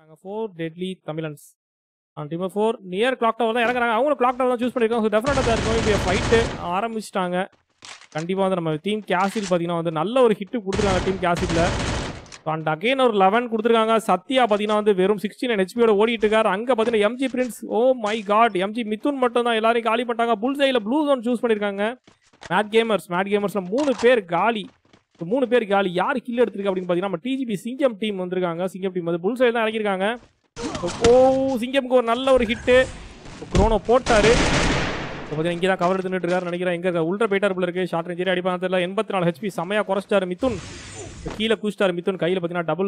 நாங்கள் four deadly Tamilans team four near clock tower தான் இறங்குறாங்க அவங்களும் கிளாக் டவர் தான் சூஸ் பண்ணியிருக்காங்க ஸோ டெஃபினட்டாக தான் இருக்கும் இப்போ ஃபைட்டு ஆரம்பிச்சிட்டாங்க கண்டிப்பாக வந்து நம்ம டீம் கேசில் பார்த்தீங்கன்னா வந்து நல்ல ஒரு ஹிட்டு கொடுத்துருக்காங்க டீம் கேசில் அண்ட் அகைன் ஒரு லெவன் கொடுத்துருக்காங்க சத்யா பார்த்தீங்கன்னா வந்து வெறும் சிக்ஸ்டி நைன் ஹெச்பியோட ஓடிட்டு இருக்காரு அங்கே பார்த்தீங்கன்னா MG prince oh my god MG Mithun மட்டும் தான் எல்லாரையும் காலி பண்ணிட்டாங்க புல் சைடில் ப்ளூ ஜோன் சூஸ் பண்ணியிருக்காங்க மேட் கேமர்ஸ் மேட் கேமர்ஸில் மூணு பேர் காலி இப்போ மூணு பேர் காலி யார் கில் எடுத்திருக்கு அப்படின்னு பார்த்தீங்கன்னா நம்ம டிஜிபி சிங்கம் டீம் வந்திருக்காங்க சிங்கம் டீம் வந்து புல் சைடு தான் இறங்கியிருக்காங்க ஓ சிங்கம்க்கு ஒரு நல்ல ஒரு ஹிட்டு குரோனோ போட்டாரு இப்போ பார்த்தீங்கன்னா இங்கே தான் கவர் எடுத்துட்டு இருக்காரு நினைக்கிறேன் எங்க உள்ள போயிட்டார் போல இருக்கு ஷார்ட் ரேஞ்சரி அடிப்பாங்க தெரியல எண்பத்தி நாலு ஹெச்பி செமையா குறைச்சிட்டாரு மிதுன் இப்ப கீழே குதிச்சிட்டாரு மிதுன் கையில் பார்த்தீங்கன்னா டபுள்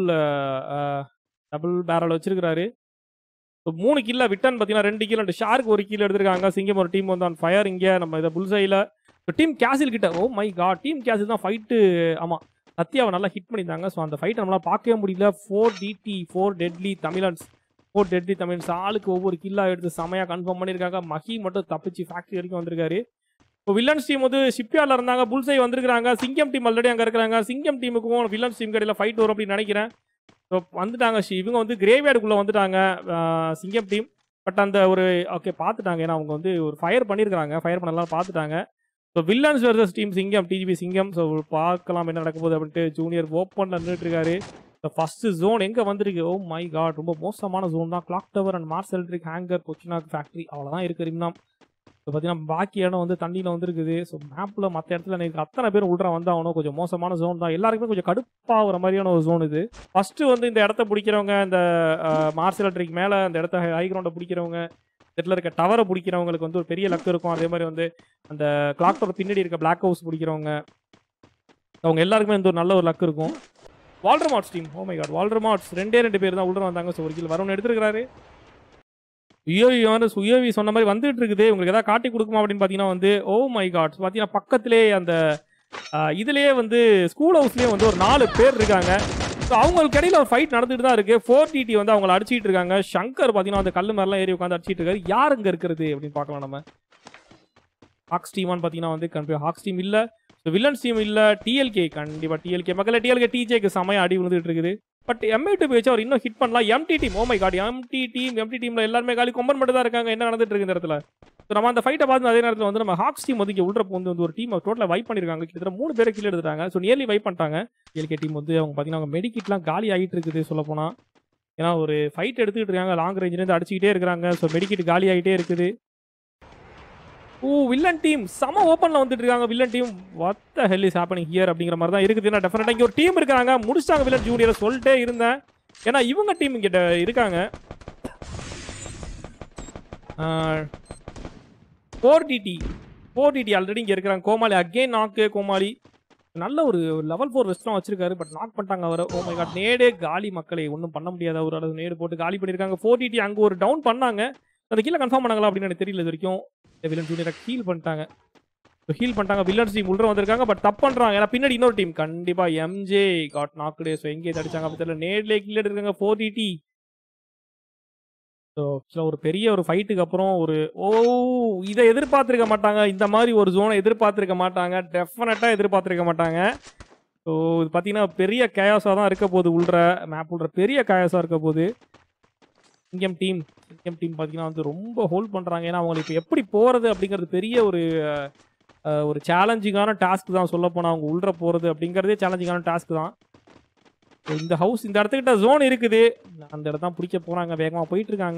டபுள் பேரல் வச்சிருக்காரு இப்போ மூணு கில்ல விட்டன் பார்த்தீங்கன்னா ரெண்டு கிலோ ரெண்டு ஷார்க் ஒரு கீழே எடுத்திருக்காங்க சிங்கம் ஒரு டீம் வந்து ஆன் ஃபயர் இங்கே நம்ம இதை புல்சையில் இப்போ டீம் கேசில் கிட்ட ஓ மை காட் டீம் கேசில் தான் ஃபைட்டு ஆமாம் சத்யாவை நல்லா ஹிட் பண்ணியிருந்தாங்க ஸோ அந்த ஃபைட்டை நம்மளால் பார்க்கவே முடியல four TD four deadly Tamilans four deadly Tamilans ஆளுக்கு ஒவ்வொரு கில்லா எடுத்து செமையாக கன்ஃபார்ம் பண்ணியிருக்காங்க மஹி மட்டும் தப்பிச்சு ஃபேக்ட்ரி வரைக்கும் வந்திருக்காரு இப்போ வில்லன்ஸ் டீம் வந்து ஷிப்யார்டில் இருந்தாங்க புல்சை வந்திருக்காங்க சிங்கம் டீம் ஆல்ரெடி அங்கே இருக்கிறாங்க சிங்கம் டீமுக்கும் வில்லன்ஸ் டீம் கடையில் ஃபைட் வரும் அப்படின்னு நினைக்கிறேன் ஸோ வந்துட்டாங்க ஷி- இவங்க வந்து கிரேவியார்டுக்குள்ளே வந்துட்டாங்க ஆஹ் சிங்கம் டீம் பட் அந்த ஒரு ஓகே பார்த்துட்டாங்க ஏன்னா அவங்க வந்து ஒரு ஃபயர் பண்ணியிருக்காங்க ஃபயர் பண்ணலாம் பார்த்துட்டாங்க so villains versus team Singam DGP Singam so பார்க்கலாம் என்ன நடக்க போகுது அப்படின்ட்டு ஜூனியர் ஓப்பனில் நின்றுட்டு இருக்காரு ஸோ ஃபர்ஸ்ட் ஜோன் எங்கே வந்திருக்கு ஓ மை காட் ரொம்ப மோசமான ஜோன் தான் clock tower and Mars electric hangar கொச்சினாக் ஃபேக்ட்ரி அவ்வளோதான் இருக்கு ரிம்னாம் ஸோ பார்த்தீங்கன்னா பாக்கி இடம் வந்து தண்ணியில் வந்துருக்குது ஸோ மேப்பில் மற்ற இடத்துல எனக்கு அத்தனை பேர் உள்ள வந்தாகணும் கொஞ்சம் மோசமான ஜோன் தான் எல்லாருக்குமே கொஞ்சம் கடுப்பாகிற மாதிரியான ஒரு ஜோன் இது ஃபர்ஸ்ட் வந்து இந்த இடத்த பிடிக்கிறவங்க இந்த மார்ஸ் எலக்ட்ரிக் மேலே அந்த இடத்த ஹை கிரவுண்டை பிடிக்கிறவங்க இடத்துல இருக்க டவரை பிடிக்கிறவங்களுக்கு வந்து ஒரு பெரிய லக் இருக்கும் அதே மாதிரி வந்து அந்த கிளாக் டவர் பின்னாடி இருக்க பிளாக் ஹவுஸ் பிடிக்கிறவங்க அவங்க எல்லாருக்குமே வந்து ஒரு நல்ல ஒரு லக் இருக்கும் Walter Marts team oh my god Walter Marts ரெண்டே ரெண்டு பேர் தான் உள்ள வந்தாங்க ஸோ ஒரு கில் வரவன் எடுத்துருக்காரு யுஏவி வந்து யுஏவி சொன்ன மாதிரி வந்துட்டு இருக்குது உங்களுக்கு ஏதாவது காட்டி கொடுக்குமா அப்படின்னு பார்த்தீங்கன்னா வந்து ஓ மை காட் பார்த்தீங்கன்னா பக்கத்திலே அந்த ஆஹ், இதுலயே வந்து ஸ்கூல் ஹவுஸ்லயே வந்து ஒரு நாலு பேர் இருக்காங்க ஸோ அவங்களுக்கு இடையில ஒரு ஃபைட் நடந்துட்டு தான் இருக்கு ஃபோர் டிடி வந்து அவங்கள அடிச்சிட்டு இருக்காங்க சங்கர் பார்த்தீங்கன்னா அந்த கல்லு மேலாம் ஏறி உட்காந்து அடிச்சிட்டு இருக்காரு யார் இங்க இருக்கிறது அப்படின்னு பார்க்கலாம் நம்ம ஹாக்ஸ் டீமான்னு பார்த்தீங்கன்னா வந்து கண்டிப்பாக ஹாக்ஸ் டீம் இல்லை ஸோ வில்லன்ஸ் டீம் இல்லை டிஎல்கே கண்டிப்பாக டிஎல்கே மக்கள் டிஎல்கே டிஜேக்கு செமையா அடி விழுந்துட்டு இருக்குது பட் எம்ஐ டூ வச்சு அவர் இன்னும் ஹிட் பண்ணலாம் MD team oh my god MD team MD டீம்ல எல்லாருமே காலி கொம்பன் மட்டும் தான் இருக்காங்க என்ன நடந்துட்டு இருக்கு இந்த இடத்துல ஸோ நம்ம அந்த ஃபைட்டை பார்த்து அதே நேரத்தில் வந்து நம்ம ஹாக்ஸ் டீம் வந்து இங்கே உள்ள வந்து வந்து ஒரு டீம் டோட்டலாக வைப் பண்ணிருக்காங்க கிட்டத்தட்ட மூணு பேரை கீழே எடுத்துட்டாங்க ஸோ நியர்லி வைப் பண்ணிட்டாங்க டிஎல்கே டீம் வந்து அவங்க பார்த்தீங்கன்னா அவங்க மெடிக்கிட்லாம் காலி ஆகிட்டு இருக்குது சொல்ல போனால் ஏன்னா ஒரு ஃபைட் எடுத்துக்கிட்டு இருக்காங்க லாங் ரேஞ்சிலேருந்து அடிச்சுக்கிட்டே இருக்கிறாங்க ஸோ மெடிக்கிட் காலி ஆகிட்டே இருக்குது ஓ வில்லன் டீம் செம ஓப்பனில் வந்துட்டு இருக்காங்க villain team what the hell is happening here அப்படிங்கிற மாதிரி தான் இருக்குது ஏன்னா டெஃபினட்டாக இங்கே ஒரு டீம் இருக்காங்க முடிச்சிட்டாங்க வில்லன் ஜூனியரை சொல்லிட்டே இருந்தேன் ஏன்னா இவங்க டீம் இங்கே இருக்காங்க four TD four TD already இங்கே இருக்கிறாங்க கோமாளி அகெயின் நாக்கு கோமாளி நல்ல ஒரு லெவல் ஃபோர் வெஸ்ட்லாம் வச்சிருக்காரு பட் நாக் பண்ணிட்டாங்க அவரை ஓ மை காட் நேடே காலி மக்களை ஒன்றும் பண்ண முடியாத ஒரு அளவு நேடு போட்டு காலி பண்ணியிருக்காங்க ஃபோர் டிடி அங்கே ஒரு டவுன் பண்ணாங்க அந்த கீழே கன்ஃபார்ம் பண்ணாங்களா அப்படின்னு எனக்கு தெரியல இது வரைக்கும் வில்லன் ஜூனியரை ஹீல் பண்ணிட்டாங்க ஹீல் பண்ணிட்டாங்க வில்லன்ஸ் டீம் உள்ள வந்திருக்காங்க பட் தப்பு பண்றாங்க ஏன்னா பின்னாடி இன்னொரு டீம் கண்டிப்பா எம்ஜே காட் நாக்குடே ஸோ எங்கே அடிச்சாங்க அப்படி தெரியல நேர்லேயே கீழே இருக்காங்க ஃபோர் டிடி ஸோ ஒரு பெரிய ஒரு ஃபைட்டுக்கு அப்புறம் ஒரு ஓ இதை எதிர்பார்த்துருக்க மாட்டாங்க இந்த மாதிரி ஒரு ஜோனை எதிர்பார்த்துருக்க மாட்டாங்க டெஃபினட்டாக எதிர்பார்த்துருக்க மாட்டாங்க ஸோ இது பார்த்தீங்கன்னா பெரிய கேயாஸாக தான் இருக்க போகுது உள்ள மேப் உள்ள பெரிய கேயாஸாக இருக்க போகுது சிங்கம் டீம் சிங்கம் டீம் பார்த்தீங்கன்னா வந்து ரொம்ப ஹோல்ட் பண்ணுறாங்க ஏன்னா அவங்களுக்கு இப்போ எப்படி போகிறது அப்படிங்கிறது பெரிய ஒரு அஹ், ஒரு சேலஞ்சிங்கான டாஸ்க் தான் சொல்ல போனால் அவங்க உள்ள போகிறது அப்படிங்கிறதே சேலஞ்சிங்கான டாஸ்க் தான் So, இந்த ஹவுஸ் இந்த இடத்துக்கிட்ட ஜோன் இருக்குது அந்த இடத்த பிடிக்க போகிறாங்க வேகமாக போயிட்டு இருக்காங்க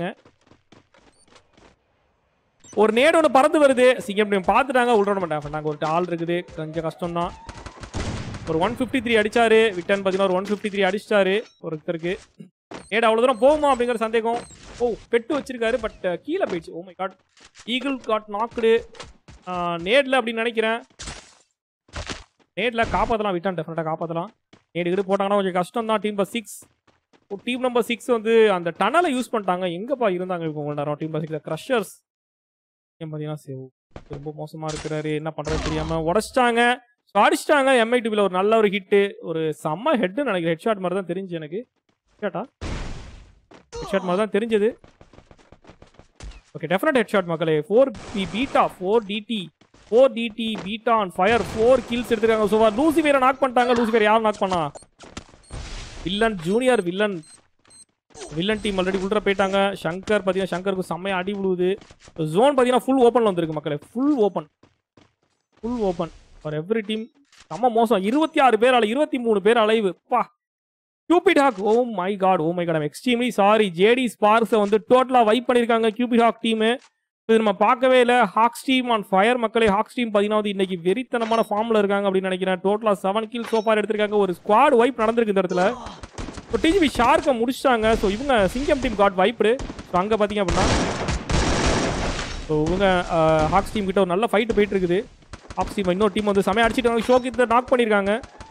ஒரு நேடு ஒன்று பறந்து வருது சிங்கம் டீம் பார்த்துட்டாங்க உள்ள விட மாட்டாங்க ஒரு ஆள் இருக்குது கொஞ்சம் கஷ்டம் தான் ஒரு ஒன் ஃபிஃப்டி த்ரீ அடிச்சாரு விட்டன் பார்த்தீங்கன்னா ஒரு ஒன் ஃபிஃப்டி த்ரீ அடிச்சிட்டாரு ஒருத்தருக்கு நேடு அவ்வளோ தூரம் போகுமா அப்படிங்கிற சந்தேகம் ஓ பெட்டு வச்சிருக்காரு பட் கீழே போயிடுச்சு oh my god eagle got knocked நேடில் அப்படின்னு நினைக்கிறேன் நேடில் காப்பாற்றலாம் விட்டான் டெஃபினட்டாக காப்பாற்றலாம் நேடு கிட்ட போட்டாங்கன்னா கொஞ்சம் கஷ்டம் தான் team number six team number six வந்து அந்த டனலை யூஸ் பண்ணிட்டாங்க எங்கப்பா இருந்தாங்க இவங்க கொஞ்ச நேரம் டீம் நம்பர் சிக்ஸ் க்ரஷர்ஸ் ஏன் பார்த்தீங்கன்னா சேவ் ரொம்ப மோசமாக இருக்கிறாரு என்ன பண்ணுறது தெரியாமல் உடச்சிட்டாங்க ஸோ அடிச்சிட்டாங்க எம்ஐ டிவியில் ஒரு நல்ல ஒரு ஹிட்டு ஒரு செம்ம ஹெட்டு நினைக்கிறேன் ஹெட் ஷாட் மாதிரி தான் தெரிஞ்சு எனக்கு ஹெட்ஷாட்டா ஹெட் ஷாட் மாதிரி தான் தெரிஞ்சது ஓகே டெஃபினட் ஹெட் ஷாட் மக்களே four B beta four TD four TD beta on fire four kills எடுத்துருக்காங்க ஸோ லூசி வேற நாக் பண்ணிட்டாங்க லூசி வேற யார் நாக் பண்ணா villain junior villain villain team already உள்ள போயிட்டாங்க சங்கர் பார்த்தீங்கன்னா சங்கருக்கு செம்மையா அடி விழுவுது ஜோன் பார்த்தீங்கன்னா ஃபுல் ஓப்பனில் வந்திருக்கு மக்களே full open full open for every team செம்ம மோசம் இருபத்தி ஆறு பேர் அலை இருபத்தி மூணு பேர் அலைவு பா cupid hawk oh my god oh my god extremely sorry JD ஸ்பார்ஸை வந்து டோட்டலாக வைப் பண்ணியிருக்காங்க கியூபிட் ஹாக் டீமு இது நம்ம பார்க்கவே இல்லை ஹாக்ஸ் டீம் ஆன் ஃபயர் மக்களே ஹாக்ஸ் டீம் பார்த்தீங்கன்னா வந்து இன்னைக்கு வெறித்தனமான ஃபார்மில் இருக்காங்க அப்படின்னு நினைக்கிறேன் டோட்டலாக செவன் கில் சோஃபார் எடுத்திருக்காங்க ஒரு ஸ்குவாட் வைப் நடந்திருக்கு இந்த இடத்துல இப்போ டிஜிபி ஷார்க்கை முடிச்சிட்டாங்க ஸோ இவங்க சிங்கம் டீம் காட் வைப்டு ஸோ அங்கே பார்த்தீங்க அப்படின்னா ஸோ இவங்க ஹாக்ஸ் டீம் கிட்ட ஒரு நல்ல ஃபைட் போயிட்டு இருக்குது ஹாக்ஸ் டீம் இன்னொரு டீம் வந்து செமையா அடிச்சிட்டு ஷோக்கித்த நாக் பண்ணியிருக்காங்க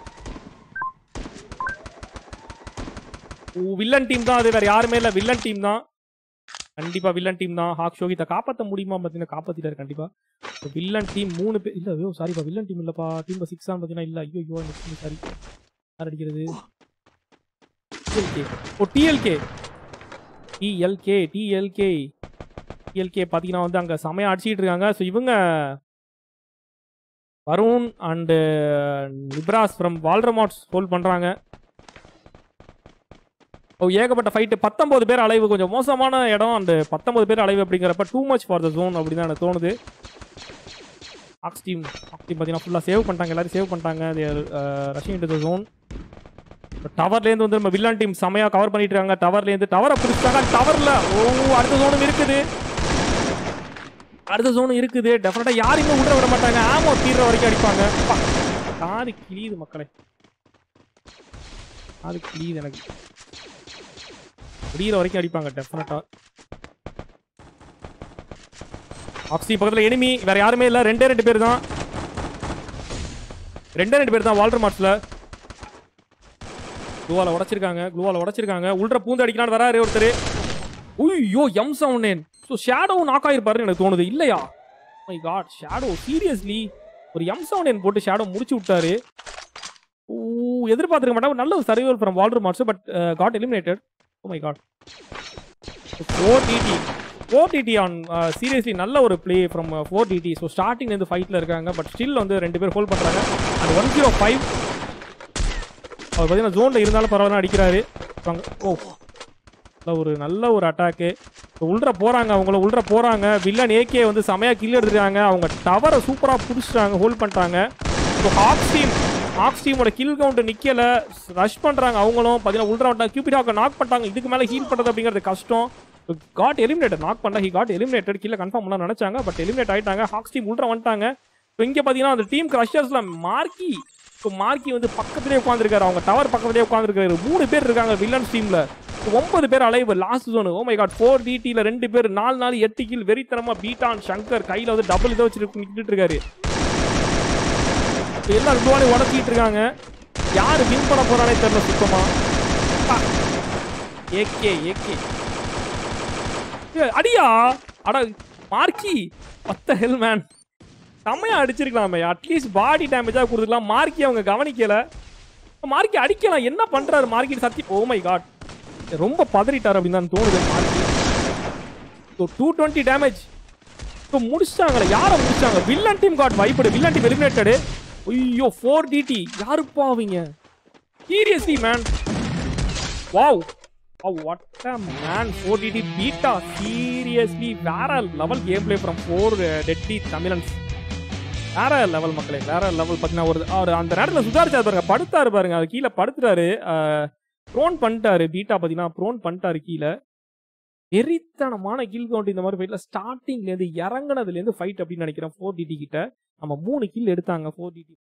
வில்லன் டீம் தான் அது வேற யாருமே இல்லை வில்லன் டீம் தான் கண்டிப்பா வில்லன் டீம் தான் ஹாக் ஷோகித்தை காப்பாற்ற முடியுமா பார்த்தீங்கன்னா காப்பாத்திட்டாரு கண்டிப்பா வில்லன் டீம் மூணு பேர் இல்ல ஐயோ சாரிப்பா வில்லன் டீம் இல்லப்பா டீம் சிக்ஸ் தான் பார்த்தீங்கன்னா இல்ல ஐயோ ஐயோ சாரி யார் அடிக்கிறது TLK oh TLK TLK TLK TLK பார்த்தீங்கன்னா வந்து அங்கே செமையா அடிச்சிட்டு இருக்காங்க ஸோ இவங்க Varun and Nibras from Waltermarts hold பண்ணுறாங்க ஓ ஏகப்பட்ட ஃபைட்டு பத்தொம்பது பேர் அலைவு கொஞ்சம் மோசமான இடம் அண்டு பத்தொம்பது பேர் அலைவு அப்படிங்கிறப்ப too much for the zone அப்படின்னு தான் எனக்கு தோணுது ஆக்ஸ் டீம் ஆக்ஸ் டீம் பார்த்தீங்கன்னா ஃபுல்லாக சேவ் பண்ணிட்டாங்க எல்லாரும் சேவ் பண்ணிட்டாங்க ரஷிங் டு த ஜோன் டவர்லேருந்து வந்து நம்ம வில்லன் டீம் செமையாக கவர் பண்ணிட்டு இருக்காங்க டவர்லேருந்து டவரை பிடிச்சிட்டாங்க டவரில் ஓ அடுத்த ஜோனும் இருக்குது அடுத்த ஜோனும் இருக்குது டெஃபினட்டாக யாரையுமே விட விட மாட்டாங்க ஆமோ தீர்ற வரைக்கும் அடிப்பாங்க அப்பா, காது கிளியுது மக்களே காது கிளியுது எனக்கு முடியிற வரைக்கும் அடிப்பாங்க டெஃபினட்டா ஆக்சி பக்கத்துல எனிமி வேற யாருமே இல்ல ரெண்டே ரெண்டு பேர் தான் ரெண்டே ரெண்டு பேர் தான் வால்டர் மார்ட்ஸ்ல குளூவால உடைச்சிருக்காங்க குளூவால உடைச்சிருக்காங்க உள்ற பூந்து அடிக்கலான்னு வராரு ஒருத்தர் ஐயோ M seven nine so shadow knock ஆயிருப்பாருன்னு எனக்கு தோணுது இல்லையா மை காட் ஷேடோ சீரியஸ்லி ஒரு எம் செவன் நேன் போட்டு ஷேடோ முடிச்சு விட்டாரு ஓ எதிர்பார்த்துருக்க மாட்டாங்க நல்ல ஒரு survivor from Walter Marts but got eliminated oh my god four TD four TD on seriously நல்ல ஒரு play from four TD so ஸ்டார்டிங்லேருந்து ஃபைட்டில் இருக்காங்க பட் ஸ்டில் வந்து ரெண்டு பேர் ஹோல்ட் பண்ணுறாங்க அண்ட் ஒன் ஜீரோ ஃபைவ் அவர் பார்த்தீங்கன்னா ஜோனில் இருந்தாலும் பரவாயில்ல அடிக்கிறாரு வாங்க. ஓ நல்ல ஒரு நல்ல ஒரு அட்டாக்கு உள்ற போகிறாங்க அவங்கள உள்ற போகிறாங்க வில்லன் ஏகே வந்து செமையாக கில் எடுத்துருக்காங்க அவங்க டவரை சூப்பராக பிடிச்சிட்டாங்க ஹோல்ட் பண்ணிட்டாங்க ஸோ ஹாக்ஸ் டீம் ஹாக்ஸ் டீமோட கில் கவுண்ட் நிக்கல ரஷ் பண்றாங்க அவங்களும் பார்த்தீங்கன்னா உள்ற வந்தாங்க கியூபிட் ஹாக்க நாக் பண்ணிட்டாங்க இதுக்கு மேலே ஹீல் பண்றது அப்படிங்கிறது கஷ்டம் காட் எலிமினேட்டட் நாக் பண்ணா ஹி காட் எலிமினேட்டட் கீழே கன்ஃபார்ம் பண்ணலாம் நினைச்சாங்க பட் எலிமினேட் ஆயிட்டாங்க ஹாக்ஸ் டீம் உள்ற வந்துட்டாங்க இப்போ இங்கே பார்த்தீங்கன்னா அந்த டீம் கிரஷர்ஸ்ல மார்க்கி இப்போ மார்க்கி வந்து பக்கத்துலேயே உட்காந்துருக்காரு அவங்க டவர் பக்கத்துலேயே உட்காந்துருக்காரு மூணு பேர் இருக்காங்க வில்லன்ஸ் டீம்ல ஒன்பது பேர் alive last zone oh my god four டிடியில் ரெண்டு பேர் நாலு நாலு எட்டு கீழ் வெறித்தனமா பீட்டான் சங்கர் கையில் வந்து டபுள் இதை வச்சுட்டு நிக்கிட்டு இருக்காரு இப்ப எல்லா துவாலையும் உடச்சிட்டு இருக்காங்க யாரு வின் பண்ண போறானே தெரியல சுத்தமா ஏகே ஏகே அடியா அட மார்க்கி பத்த ஹெல் மேன் செம்மையா அடிச்சிருக்கலாமே அட்லீஸ்ட் பாடி டேமேஜா கொடுத்துக்கலாம் மார்க்கி அவங்க கவனிக்கல மார்க்கி அடிக்கலாம் என்ன பண்றாரு மார்க்கி சத்தி ஓ மை காட் ரொம்ப பதறிட்டார் அப்படின்னு தான் தோணுது மார்க்கி டூ டுவெண்ட்டி டேமேஜ் இப்போ முடிச்சிட்டாங்களே யாரை முடிச்சாங்க villain team got wiped villain team eliminated ஐயோ ஃபோர் டிடி யாருப்பா அவங்க seriously man wow what a man four TD beta seriously வேற level game play from four deadly Tamilans வேற லெவல் மக்களே வேற லெவல் பார்த்தீங்கன்னா ஒரு அவர் அந்த நேரத்தில் சுதாரிச்சாரு பாருங்க படுத்தாரு பாருங்க அவர் கீழே படுத்துட்டாரு ப்ரோன் பண்ணிட்டாரு பீட்டா பார்த்தீங்கன்னா ப்ரோன் பண்ணிட்டாரு கீழே வெறித்தனமான கில் கவுண்ட் இந்த மாதிரி ஃபைட்ல ஸ்டார்டிங்லேருந்து இறங்குனதுலேருந்து ஃபைட் அப்படின்னு நினைக்கிறேன் ஃபோர் டிடி கிட்ட நம்ம மூணு கில் எடுத்தாங்க ஃபோர் டிடி